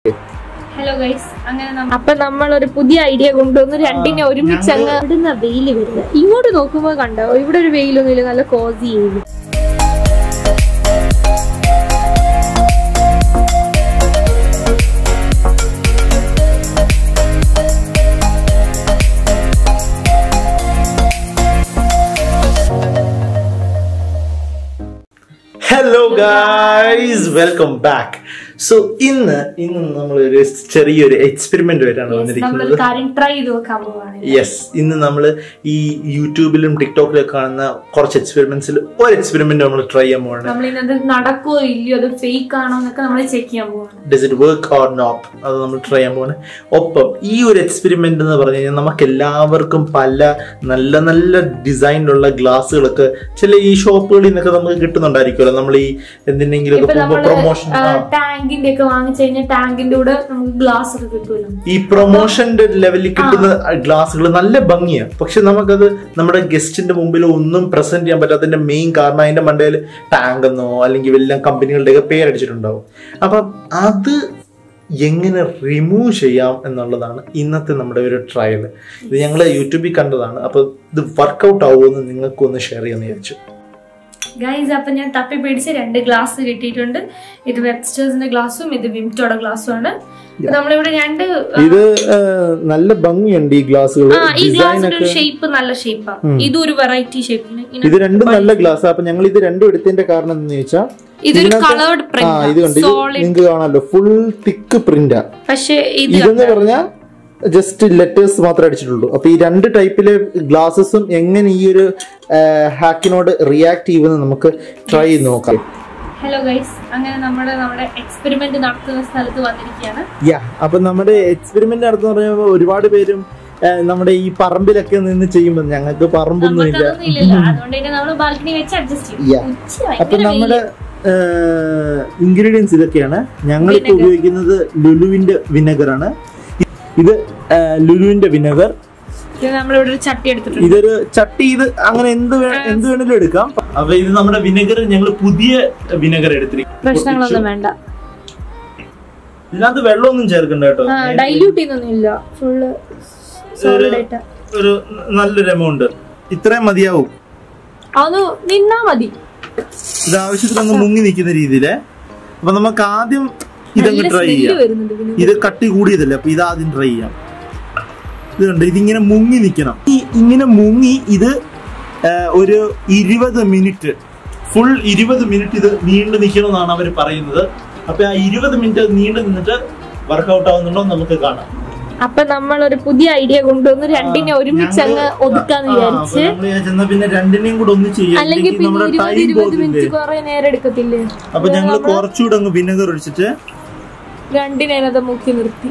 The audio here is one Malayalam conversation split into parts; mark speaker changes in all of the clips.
Speaker 1: ഹലോ ഗൈസ് അങ്ങനെ നമ്മ- അപ്പൊ നമ്മൾ ഒരു പുതിയ ഐഡിയ കൊണ്ടുവന്ന് രണ്ടിനെ ഒരുമിച്ച് അങ്ങ് ഇടുന്ന വെയില് വരുന്നത് ഇങ്ങോട്ട് നോക്കുമ്പോ കണ്ടോ ഇവിടെ ഒരു വെയിലൊന്നും ഇല്ല നല്ല കോസി വെയില്
Speaker 2: hello guys welcome back so ഇന്ന് ഇന്ന് നമ്മൾ ഒരു ചെറിയൊരു എക്സ്പെരിമെന്റ് ആയിട്ടാണ്
Speaker 1: നമ്മളൊരു
Speaker 2: വന്നിരിക്കുന്നത്
Speaker 1: കാര്യം ട്രൈ ചെയ്ത് നോക്കാൻ പോവാണ്
Speaker 2: യെസ് ഇന്ന് നമ്മൾ ഈ യൂട്യൂബിലും ടിക്ടോക്കിലും കാണുന്ന കുറച്ച് എക്സ്പെരിമെന്റ്സിൽ ഒരു എക്സ്പെരിമെന്റ് നമ്മൾ ട്രൈ ചെയ്യാൻ പോവാണ്
Speaker 1: നമ്മൾ ഇന്നത് നടക്കുവോ ഇല്ലയോ അത് ഫേക്ക് ആണോ എന്നൊക്കെ നമ്മൾ ചെക്ക് ചെയ്യാൻ പോവാണ്
Speaker 2: does it work or not അത് നമ്മൾ ട്രൈ ചെയ്യാൻ പോവാണ് ഒപ്പം ഈ ഒരു എക്സ്പെരിമെന്റ് എന്ന് പറഞ്ഞു കഴിഞ്ഞാൽ നമുക്ക് എല്ലാവർക്കും പല നല്ല നല്ല ഡിസൈനിലുള്ള ഗ്ലാസ്സുകളൊക്കെ ചില ഈ ഷോപ്പുകളിൽ നിന്നൊക്കെ നമുക്ക് കിട്ടുന്നുണ്ടായിരിക്കുമല്ലോ നമ്മൾ ഈ എന്തിനെങ്കിലും
Speaker 1: ഇപ്പൊ
Speaker 2: ഒക്കെ പോകുമ്പോൾ
Speaker 1: നമ്മള്
Speaker 2: പ്രൊമോഷൻ
Speaker 1: ടാങ്കിന്റെ ഒക്കെ വാങ്ങിച്ചു കഴിഞ്ഞാൽ ടാങ്കിന്റെ കൂടെ നമുക്ക് ഗ്ലാസ് ഒക്കെ കിട്ടുമല്ലോ
Speaker 2: ഈ പ്രൊമോഷന്റെ ലെവലിൽ കിട്ടുന്ന ഗ്ലാസ്സുകൾ നല്ല ഭംഗിയാണ് പക്ഷെ നമുക്കത് നമ്മുടെ ഗസ്റ്റിന്റെ മുമ്പിൽ ഒന്നും പ്രസന്റ് ചെയ്യാൻ പറ്റാത്തതിന്റെ മെയിൻ കാരണം അതിന്റെ മണ്ടയിൽ ടാങ്ക് എന്നോ അല്ലെങ്കിൽ വല്ല കമ്പനികളുടെ ഒക്കെ പേരടിച്ചിട്ടുണ്ടാവും അപ്പം അത് എങ്ങനെ റിമൂവ് ചെയ്യാം എന്നുള്ളതാണ് ഇന്നത്തെ നമ്മുടെ ഒരു ട്രയൽ ഇത് ഞങ്ങൾ യൂട്യൂബിൽ കണ്ടതാണ് അപ്പൊ ഇത് വർക്കൗട്ട് ആവുമെന്ന് നിങ്ങൾക്കൊന്ന് ഷെയർ ചെയ്യാന്ന് വിചാരിച്ചു
Speaker 1: ഗൈസ് അപ്പൊ ഞാൻ തപ്പി പിടിച്ച് രണ്ട് ഗ്ലാസ് കിട്ടിയിട്ടുണ്ട് ഇത് വെബ്സ്റ്റേഴ്സിന്റെ ഗ്ലാസും ഇത് വിംറ്റോടെ ഗ്ലാസും ആണ് നമ്മളിവിടെ രണ്ട്
Speaker 2: ഇത് നല്ല ഭംഗിയുണ്ട് ഈ ഗ്ലാസ്സുകൾ
Speaker 1: ആ ഈ ഗ്ലാസിന്റെ ഒരു ഷേപ്പ് നല്ല ഷേപ്പാണ് ഇതും ഒരു വെറൈറ്റി ഷേപ്പ്
Speaker 2: ഇത് രണ്ടും നല്ല ഗ്ലാസ് അപ്പൊ ഞങ്ങൾ ഇത് രണ്ടും എടുത്തതിന്റെ കാരണം എന്താണെന്ന് ചോദിച്ചാൽ
Speaker 1: ഇതൊരു കളേർഡ്
Speaker 2: ആ ഇത് കണ്ട് ഇത്
Speaker 1: സോളിഡ്
Speaker 2: നിങ്ങൾക്ക് കാണാമല്ലോ ഫുൾ തിക്ക് പ്രിന്റാ
Speaker 1: പക്ഷെ ഇത്
Speaker 2: ഇതെന്ന് പറഞ്ഞാൽ ജസ്റ്റ് ലെറ്റേഴ്സ് മാത്രമേ അടിച്ചിട്ടുള്ളൂ അപ്പൊ ഈ രണ്ട് ടൈപ്പിലെ ഗ്ലാസസും എങ്ങനെ ഈ ഒരു ഹാക്കിനോട് റിയാക്ട് ചെയ്യുമെന്ന് നമുക്ക് ട്രൈ ചെയ്ത് നോക്കാം
Speaker 1: ഹലോ ഗൈസ് അങ്ങനെ നമ്മുടെ നമ്മുടെ എക്സ്പെരിമെന്റ് നടത്തുന്ന സ്ഥലത്ത് വന്നിരിക്കുകയാണ്
Speaker 2: യാ അപ്പൊ നമ്മുടെ എക്സ്പെരിമെന്റ് നടത്തുന്ന പറയുമ്പോൾ ഒരുപാട് പേരും ആ, നമ്മുടെ ഈ പറമ്പിലൊക്കെ നിന്ന് ചെയ്യുമ്പോൾ ഞങ്ങൾക്ക് പറമ്പൊന്നും ഇല്ല
Speaker 1: നമുക്കതൊന്നും ഇല്ലല്ലോ അതുകൊണ്ട് തന്നെ നമ്മൾ ബാൽക്കണി വെച്ച് അഡ്ജസ്റ്റ്
Speaker 2: Yeah.
Speaker 1: ചെയ്യും ഉച്ച
Speaker 2: അപ്പൊ
Speaker 1: ഭയങ്കര
Speaker 2: നമ്മുടെ ഇൻഗ്രീഡിയൻസ് ഇതൊക്കെയാണ് ഞങ്ങളിപ്പോ ഉപയോഗിക്കുന്നത് ലുലുവിന്റെ വിനെഗർ ആണ് ഇത് ആ, ലുലുവിന്റെ വിനെഗർ
Speaker 1: ഇത് നമ്മളിവിടെ ഒരു ചട്ടി എടുത്തിട്ടുണ്ട്
Speaker 2: ഇതൊരു ചട്ടി ഇത് അങ്ങനെ എന്ത് വേ- എന്ത് വേണേലും എടുക്കാം അപ്പൊ ഇത് നമ്മുടെ വിനെഗർ ഞങ്ങൾ പുതിയ വിനെഗർ എടുത്തിരിക്കും
Speaker 1: പ്രശ്നങ്ങളൊന്നും വേണ്ട
Speaker 2: ഇതിനകത്ത് വെള്ളമൊന്നും ചേർക്കണ്ട കേട്ടോ
Speaker 1: ഡൈല്യൂട്ട് ചെയ്യുന്നൊന്നും ഇല്ല ഫുള്ള് സോളിഡ് ആയിട്ട്
Speaker 2: ഒരു നല്ലൊരു എമൗണ്ട് ഇത്രയും മതിയാവും
Speaker 1: അതൊന്ന് നിന്നാ മതി
Speaker 2: ഇത് ആവശ്യത്തിനൊന്ന് മുങ്ങി നിൽക്കുന്ന രീതിയില് അപ്പൊ നമുക്ക് ആദ്യം ഇതങ്ങ്
Speaker 1: നല്ല
Speaker 2: ട്രൈ
Speaker 1: സ്മെല്ല്
Speaker 2: ചെയ്യാം
Speaker 1: വരുന്നുണ്ട് പിന്നെ
Speaker 2: ഇത് കട്ടി കൂടിയതല്ലേ അപ്പൊ ഇത് ആദ്യം ട്രൈ ചെയ്യാം ഇത് കണ്ട് ഇതിങ്ങനെ മുങ്ങി നിൽക്കണം ഈ ഇങ്ങനെ മുങ്ങി ഇത് ആ, ഒരു ഇരുപത് മിനിറ്റ് ഫുൾ ഇരുപത് മിനിറ്റ് ഇത് നീണ്ടു നിൽക്കണം എന്നാണ് അവർ പറയുന്നത് അപ്പൊ ആ ഇരുപത് മിനിറ്റ് നീണ്ടു നിന്നിട്ട് വർക്കൗട്ട് ആവുന്നുണ്ടോ എന്ന് നമുക്ക് കാണാം
Speaker 1: അപ്പൊ നമ്മൾ ഒരു പുതിയ ഐഡിയ കൊണ്ടുവന്ന് രണ്ടിനെ ഒരുമിച്ച് അങ്ങ് ഒതുക്കാന്ന് വിചാരിച്ച്
Speaker 2: ചെന്ന പിന്നെ രണ്ടിനെയും കൂടെ ഒന്ന് ചെയ്യാം
Speaker 1: അല്ലെങ്കിൽ
Speaker 2: അല്ലെങ്കിൽ
Speaker 1: പിന്നെ
Speaker 2: നമ്മുടെ
Speaker 1: ഇരുപത്
Speaker 2: ടൈം
Speaker 1: ഇരുപത്
Speaker 2: പോകുന്നില്ലേ
Speaker 1: മിനിറ്റ് കുറെ നേരം എടുക്കത്തില്ലേ
Speaker 2: അപ്പൊ ഞങ്ങൾ കുറച്ചുകൂടെ അങ്ങ് വിനെഗർ ഒഴിച്ചിട്ട്
Speaker 1: രണ്ടിനെ അത് മുക്കി നിർത്തി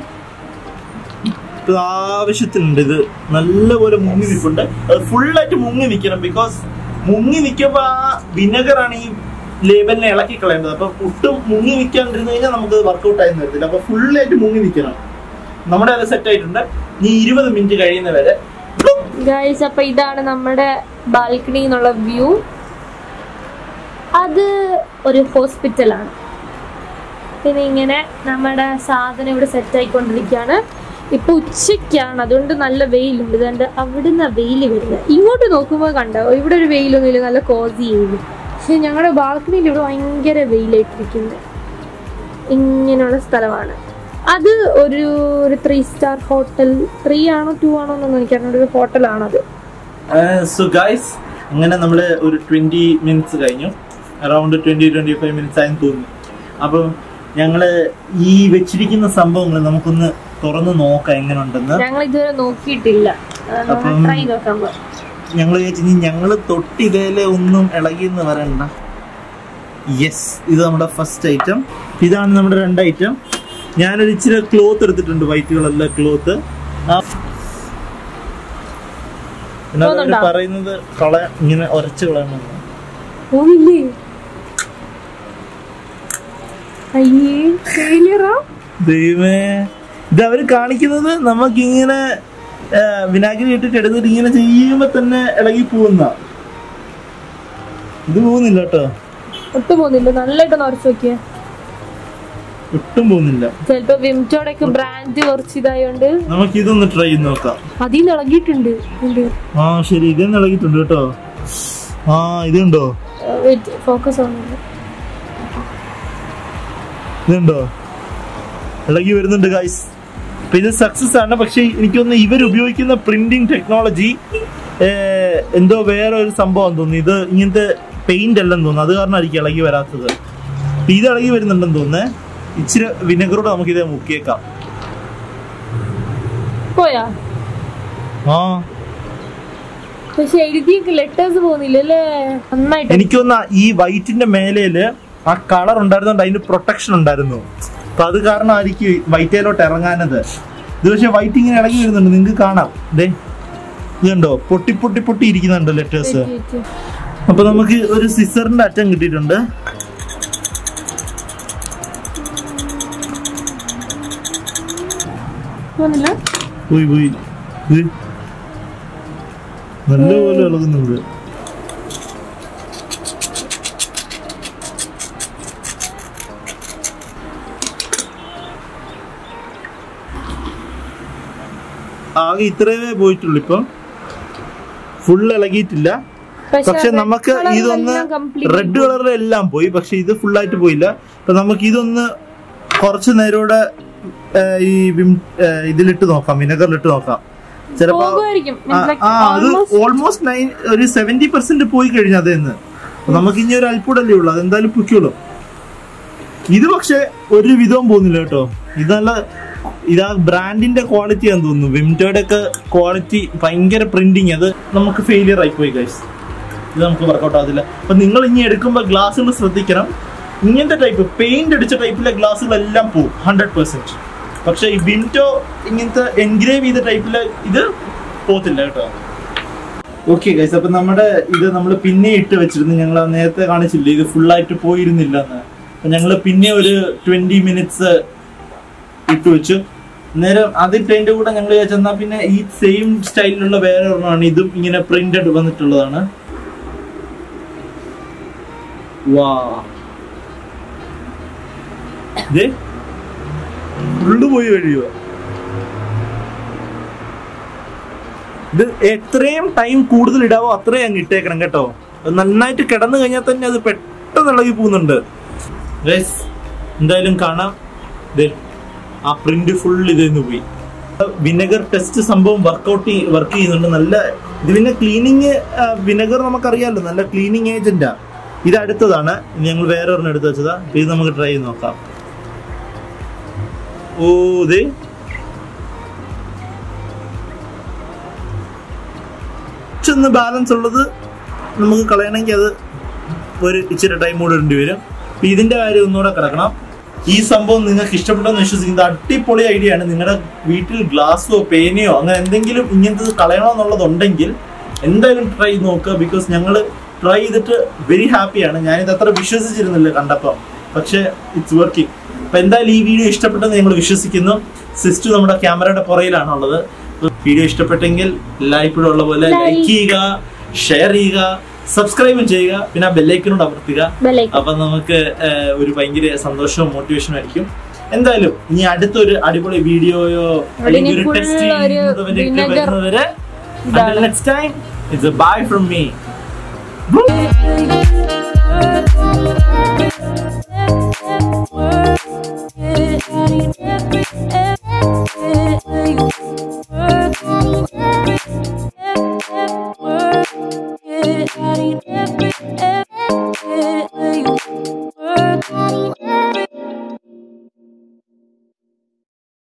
Speaker 2: ഇത് ആവശ്യത്തിനുണ്ട് ഇത് നല്ലപോലെ മുങ്ങി നിൽപ്പുണ്ട് അത് ഫുള്ളായിട്ട് മുങ്ങി നിൽക്കണം ബിക്കോസ് മുങ്ങി നിൽക്കുമ്പോ ആ വിനെഗർ ആണ് ഈ ലേബലിനെ ഇളക്കി കളയേണ്ടത് അപ്പൊ ഒട്ടും മുങ്ങി നിൽക്കാണ്ടിരുന്നു കഴിഞ്ഞാൽ നമുക്ക് വർക്കൗട്ട് ആയി വരത്തില്ല അപ്പൊ ഫുള്ളായിട്ട് മുങ്ങി നിൽക്കണം നമ്മുടെ അത് സെറ്റ് ആയിട്ടുണ്ട് ഇനി ഇരുപത് മിനിറ്റ് കഴിയുന്ന വരെ
Speaker 1: ഗൈസ് അപ്പൊ ഇതാണ് നമ്മുടെ ബാൽക്കണി എന്നുള്ള വ്യൂ അത് ഒരു ഹോസ്പിറ്റലാണ് പിന്നെ ഇങ്ങനെ നമ്മുടെ സാധനം ഇവിടെ സെറ്റ് ആയിക്കൊണ്ടിരിക്കുകയാണ് ഇപ്പൊ ഉച്ചയ്ക്കാണ് അതുകൊണ്ട് നല്ല വെയിലുണ്ട് ഇതുകൊണ്ട് അവിടുന്ന് വെയിൽ വരുന്നത് ഇങ്ങോട്ട് നോക്കുമ്പോൾ കണ്ടോ ഇവിടെ ഒരു വെയിലൊന്നും ഇല്ല നല്ല കോസി വെയിൽ പക്ഷെ ഞങ്ങളുടെ ബാൽക്കണിയിൽ ഇവിടെ ഭയങ്കര വെയിലായിട്ടിരിക്കുന്നത് ഇങ്ങനെയുള്ള സ്ഥലമാണ് അത് ഒരു ഒരു ത്രീ സ്റ്റാർ ഹോട്ടൽ ത്രീ ആണോ ടു ആണോ എന്നൊന്നും എനിക്കറിഞ്ഞ ഒരു ഹോട്ടലാണത്
Speaker 2: സോ ഗൈസ് അങ്ങനെ നമ്മൾ ഒരു ട്വന്റി മിനിറ്റ്സ് കഴിഞ്ഞു around twenty twenty five minutes ആയെന്ന് തോന്നുന്നു അപ്പം ഞങ്ങള് ഈ വെച്ചിരിക്കുന്ന സംഭവങ്ങൾ നമുക്കൊന്ന് തുറന്ന് നോക്കാം എങ്ങനെ ഉണ്ടെന്ന്
Speaker 1: ഞങ്ങൾ ഇതുവരെ നോക്കിയിട്ടില്ല
Speaker 2: അപ്പം-
Speaker 1: ട്രൈ നോക്കാൻ പോവാം.
Speaker 2: ഞങ്ങൾ വിചാരിച്ചു ഇനി ഞങ്ങള് തൊട്ടിതേലെ ഒന്നും ഇളകിയെന്ന് പറയണ്ട യെസ് ഇത് നമ്മുടെ ഫസ്റ്റ് ഐറ്റം ഇതാണ് നമ്മുടെ രണ്ട് ഐറ്റം ഞാനൊരു ഇച്ചിരി ക്ലോത്ത് എടുത്തിട്ടുണ്ട് വൈറ്റ് കളറിലെ ക്ലോത്ത് പിന്നെ അവര്
Speaker 1: തോന്നുന്നുണ്ടോ?
Speaker 2: പറയുന്നത് കള ഇങ്ങനെ ഉരച്ച് കളയണമെന്ന്
Speaker 1: പോയില്ലേ അയ്യേ ഫെയിലിയറാ
Speaker 2: ദൈവമേ ഇത് അവര് കാണിക്കുന്നത് നമുക്കിങ്ങനെ ആ, വിനാഗിരി ഇട്ടിട്ട് എടുത്തിട്ട് ഇങ്ങനെ ചെയ്യുമ്പോ തന്നെ ഇളകി പോകുന്ന ഇത് പോകുന്നില്ല കേട്ടോ
Speaker 1: ഒട്ടും പോകുന്നില്ല നല്ലതായിട്ട് ഉറച്ചു നോക്കിയേ
Speaker 2: ഒട്ടും പോകുന്നില്ല
Speaker 1: ചിലപ്പോ വിംറ്റോടൊക്കെ ബ്രാൻഡ് കുറച്ച് ഇതായോണ്ട്
Speaker 2: നമുക്ക് ഇതൊന്ന് ട്രൈ ചെയ്ത് നോക്കാം
Speaker 1: അതിൽ ഇളകിയിട്ടുണ്ട്
Speaker 2: ആ ശരി ഇതെന്ന് ഇളകിയിട്ടുണ്ട് കേട്ടോ ആ ഇതുണ്ടോ
Speaker 1: ഫോക്കസ് ആവുന്നുണ്ട്
Speaker 2: ഇതുണ്ടോ ഇളകി വരുന്നുണ്ട് ഗൈസ് അപ്പൊ ഇത് സക്സസ് ആണ് പക്ഷെ എനിക്ക് തോന്നുന്നു ഇവർ ഉപയോഗിക്കുന്ന പ്രിന്റിംഗ് ടെക്നോളജി എന്തോ വേറെ ഒരു സംഭവം തോന്നുന്നു ഇത് ഇങ്ങനത്തെ പെയിന്റ് അല്ലെന്ന് തോന്നുന്നു അത് കാരണമായിരിക്കും ഇളകി വരാത്തത് അപ്പൊ ഇത് ഇളകി വരുന്നുണ്ടെന്ന് തോന്നുന്നേ ഇച്ചിരി വിനെഗറോട് നമുക്ക് ഇത് മുക്കിയേക്കാം
Speaker 1: പോയാ
Speaker 2: ആ
Speaker 1: പക്ഷെ എഴുതിയൊക്കെ ലെറ്റേഴ്സ് പോകുന്നില്ല അല്ലേ നന്നായിട്ട്
Speaker 2: എനിക്ക് തോന്നുന്ന ഈ വൈറ്റിന്റെ മേലേല് ആ കളർ ഉണ്ടായിരുന്നോണ്ട് അതിന് പ്രൊട്ടക്ഷൻ ഉണ്ടായിരുന്നു അപ്പൊ അത് കാരണമായിരിക്കും വൈറ്റയിലോട്ട് ഇറങ്ങാനത് ഇത് പക്ഷെ വൈറ്റ് ഇങ്ങനെ ഇളകി വരുന്നുണ്ട് നിങ്ങൾക്ക് കാണാം ദേ ഇത് കണ്ടോ പൊട്ടി പൊട്ടി പൊട്ടി ഇരിക്കുന്നുണ്ട് ലെറ്റേഴ്സ് അപ്പൊ നമുക്ക് ഒരു സിസറിന്റെ അറ്റം കിട്ടിയിട്ടുണ്ട്
Speaker 1: പോകുന്നില്ല
Speaker 2: പോയി പോയി ഇത് നല്ലപോലെ ഇളകുന്നുണ്ട് ആകെ ഇത്രയേ പോയിട്ടുള്ളൂ ഇപ്പം ഫുൾ ഇളകിയിട്ടില്ല പക്ഷെ
Speaker 1: red
Speaker 2: നമുക്ക്
Speaker 1: colour
Speaker 2: ഇതൊന്ന്
Speaker 1: എല്ലാം complete
Speaker 2: റെഡ് കളറിൽ എല്ലാം പോയി പക്ഷെ ഇത് full ആയിട്ട് പോയില്ല അപ്പൊ നമുക്ക് ഇതൊന്ന് കുറച്ച് നേരോടെ ഈ വിം- ഏ, ഇതിലിട്ട് നോക്കാം വിനെഗറിലിട്ട് നോക്കാം ചിലപ്പോ
Speaker 1: പോകുമായിരിക്കും
Speaker 2: ആ, ആ അത് ഓൾമോസ്റ്റ് നയൻ ഒരു സെവന്റി പെർസെന്റ് പോയി കഴിഞ്ഞു അതെന്ന് നമുക്ക് ഇനി ഒരു അൽപ്പൂടല്ലേ ഉള്ളു അതെന്തായാലും പൊയ്ക്കോളും ഇത് പക്ഷെ ഒരു വിധവും പോകുന്നില്ല കേട്ടോ ഇത് നല്ല ഇതാ ബ്രാൻഡിന്റെ ക്വാളിറ്റി ആണെന്ന് തോന്നുന്നു വിംറ്റോയുടെ ഒക്കെ ക്വാളിറ്റി ഭയങ്കര പ്രിന്റിങ് അത് നമുക്ക് ഫെയിലിയർ ആയിപ്പോയി ഗൈസ് ഇത് നമുക്ക് വർക്കൗട്ട് ആകത്തില്ല അപ്പൊ നിങ്ങൾ ഇനി എടുക്കുമ്പോൾ ഗ്ലാസ്സുകൾ ശ്രദ്ധിക്കണം ഇങ്ങനത്തെ ടൈപ്പ് പെയിന്റ് അടിച്ച ടൈപ്പിലെ ഗ്ലാസ്സുകളെല്ലാം പോകും ഹൺഡ്രഡ് പെർസെന്റ് പക്ഷെ ഈ വിൻറ്റോ ഇങ്ങനത്തെ എൻഗ്രേവ് ചെയ്ത ടൈപ്പിലെ ഇത് പോത്തില്ല കേട്ടോ ഓക്കെ ഗൈസ് അപ്പൊ നമ്മുടെ ഇത് നമ്മൾ പിന്നെ ഇട്ട് വെച്ചിരുന്നു ഞങ്ങൾ നേരത്തെ കാണിച്ചില്ലേ ഇത് full ആയിട്ട് പോയിരുന്നില്ല എന്ന് അപ്പൊ ഞങ്ങൾ പിന്നെ ഒരു ട്വന്റി മിനിറ്റ്സ് ഇട്ട് വെച്ചു നേരം അതിട്ടതിന്റെ കൂടെ ഞങ്ങൾ ചെന്നാ പിന്നെ ഈ സെയിം സ്റ്റൈലിലുള്ള വേറെ ഒരെണ്ണമാണ് ഇതും ഇങ്ങനെ പ്രിന്റഡ് വന്നിട്ടുള്ളതാണ് വാ ഇത് ഫുള്ള് പോയി കഴിയുക ഇത് എത്രയും ടൈം കൂടുതൽ ഇടാവോ അത്രയും അങ്ങ് ഇട്ടേക്കണം കേട്ടോ അത് നന്നായിട്ട് കിടന്നു കഴിഞ്ഞാൽ തന്നെ അത് പെട്ടെന്ന് ഇളകി പോകുന്നുണ്ട് Guys, എന്തായാലും കാണാം ദേ, ആ പ്രിന്റ് ഫുൾ ഇതിന്ന് പോയി വിനെഗർ ടെസ്റ്റ് സംഭവം വർക്കൗട്ട് വർക്ക് ചെയ്യുന്നുണ്ട് നല്ല ഇത് പിന്നെ ക്ലീനിങ് വിനെഗർ നമുക്കറിയാമല്ലോ നല്ല ക്ലീനിങ് ഏജന്റാ ഇത് അടുത്തതാണ് ഇനി ഞങ്ങൾ വേറെ ഒരെണ്ണം എടുത്ത് വെച്ചതാ അപ്പൊ ഇത് നമുക്ക് ട്രൈ ചെയ്ത് നോക്കാം ഓ ഇത് കുറച്ചൊന്ന് ബാലൻസ് ഉള്ളത് നമുക്ക് കളയണമെങ്കിൽ അത് ഒരു ഇച്ചിരി ടൈം കൂടെ ഇടേണ്ടി വരും അപ്പൊ ഇതിന്റെ കാര്യം ഒന്നുകൂടെ കിടക്കണം ഈ സംഭവം നിങ്ങൾക്ക് ഇഷ്ടപ്പെട്ടെന്ന് വിശ്വസിക്കുന്നത് അടിപൊളി ഐഡിയ ആണ് നിങ്ങളുടെ വീട്ടിൽ ഗ്ലാസ്സോ പേനയോ അങ്ങനെ എന്തെങ്കിലും ഇങ്ങനത്തെ കളയണമെന്നുള്ളതുണ്ടെങ്കിൽ എന്തായാലും ട്രൈ ചെയ്ത് നോക്കുക ബിക്കോസ് ഞങ്ങൾ ട്രൈ ചെയ്തിട്ട് വെരി ഹാപ്പിയാണ് ഞാനിത് അത്ര വിശ്വസിച്ചിരുന്നില്ല കണ്ടപ്പോൾ പക്ഷേ ഇറ്റ്സ് വർക്കിംഗ് അപ്പൊ എന്തായാലും ഈ വീഡിയോ ഇഷ്ടപ്പെട്ടെന്ന് ഞങ്ങൾ വിശ്വസിക്കുന്നു സിസ്റ്റു നമ്മുടെ ക്യാമറയുടെ പുറയിലാണ് ഉള്ളത് വീഡിയോ ഇഷ്ടപ്പെട്ടെങ്കിൽ എല്ലായ്പ്പോഴും ഉള്ള പോലെ ലൈക്ക് ചെയ്യുക ഷെയർ ചെയ്യുക സബ്സ്ക്രൈബും ചെയ്യുക പിന്നെ ആ ബെല്ലൈക്കനോട് അമർത്തുക
Speaker 1: ബെല്ലൈക്കൺ
Speaker 2: അപ്പൊ നമുക്ക് ഏഹ്, ഒരു ഭയങ്കര സന്തോഷവും മോട്ടിവേഷനും ആയിരിക്കും എന്തായാലും ഇനി അടുത്തൊരു അടിപൊളി വീഡിയോയോ അല്ലെങ്കിൽ ഒരു
Speaker 1: full
Speaker 2: ടെസ്റ്റ്
Speaker 1: ഒരു vinegar
Speaker 2: വരുന്നവരെ next time it's a bye from me
Speaker 3: Work,